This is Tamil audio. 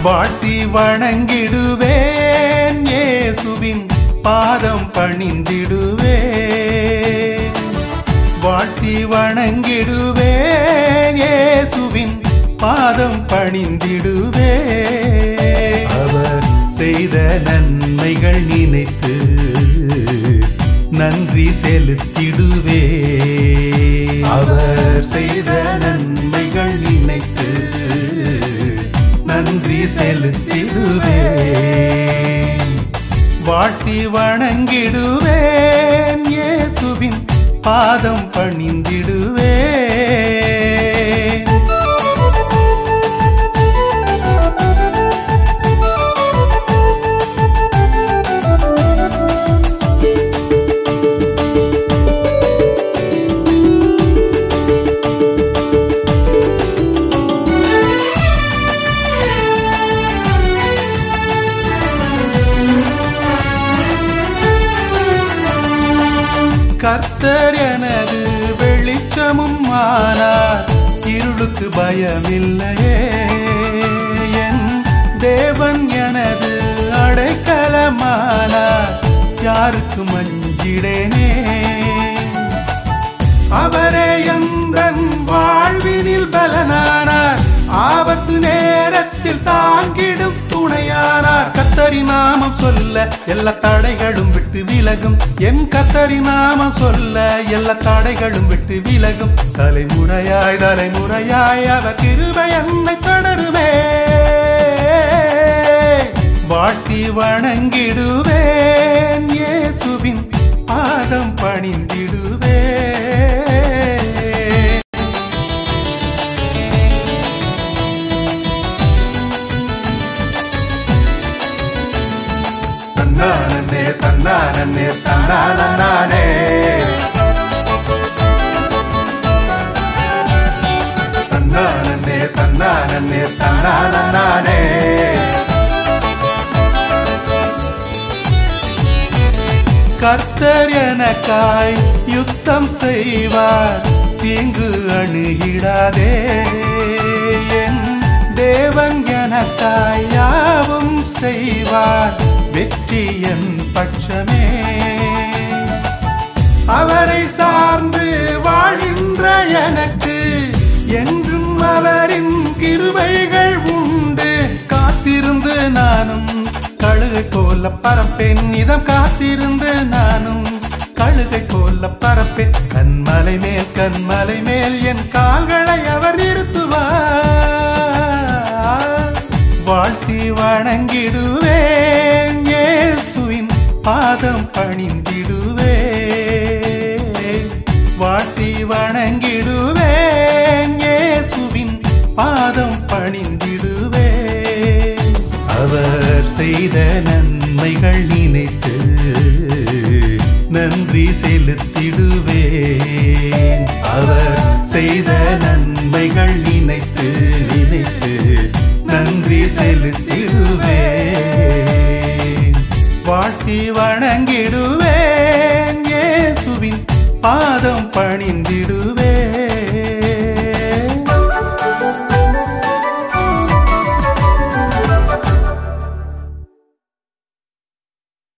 வாழ்த்தி வணங்கிடுவேன் இயேசுவின் பாதம் பணிந்திடுவேன் வாழ்த்தி வணங்கிடுவேன் இயேசுவின் பாதம் பணிந்திடுவேன் அவர் செய்த நன்மைகள் நினைத்து நன்றி செலுத்திடுவே அவர் செய்த நன்மைகள் நினைத்து நன்றி செலுத்திடுவே வாழ்த்தி வணங்கிடுவேன் இயேசுவின் பாதம் பணிந்திடுவேன் கர்த்தர் எனது வெளிச்சமும் ஆனார் இருளுக்கு பயமில்லையே என் தேவன் எனது அடைக்கலமானார் யாருக்கு மஞ்சிடேனே அவரே எந்தன் வாழ்வினில் பலனானார் ஆபத்து நேரத்தில் தாங்கிடும் துணையானார் கத்தரி நாமம் சொல்ல எல்லா தடைகளும் விட்டு விலகும் என் கத்தரி நாமம் சொல்ல எல்லா தடைகளும் விட்டு விலகும் தலைமுறையாய் தலைமுறையாய் அவர் கிருபை என்னை தொடருமே வாழ்த்தி வணங்கிடுவேன் இயேசுவின் பாதம் பணிந்திடுவேன் தன்னானே தன்னானே தன்னானே தன்னானே தன்னானே தன்னானே கர்த்தர் எனக்காய் யுத்தம் செய்வார் தீங்கு அணுகிடாதே என் தேவன் எனக்காய் யாவும் செய்வார் வெற்றி என் பட்சமே அவரை சார்ந்து வாழ்கின்ற எனக்கு என்றும் அவரின் கிருபைகள் உண்டு காத்திருந்து நானும் கழுகை போல பரப்பேன் இதம் காத்திருந்து நானும் கழுகை போல பரப்பேன் கண்மலை மேல் கண்மலை மேல் என் கால்களை அவர் நிறுத்துவார் வாழ்த்தி வணங்கிடுவேன் இயேசுவின் பாதம் பணிந்திடுவேன் வாழ்த்தி வணங்கிடுவேன் இயேசுவின் பாதம் பணிந்திடுவேன் அவர் செய்த நன்மைகள் நினைத்து நன்றி செலுத்திடுவேன் அவர் செய்த நன்மைகள் நினைத்து நினைத்து நன்றி செலுத்திடுவேன் வாழ்த்தி வணங்கிடுவேன் இயேசுவின் பாதம் பணிந்திடுவேன்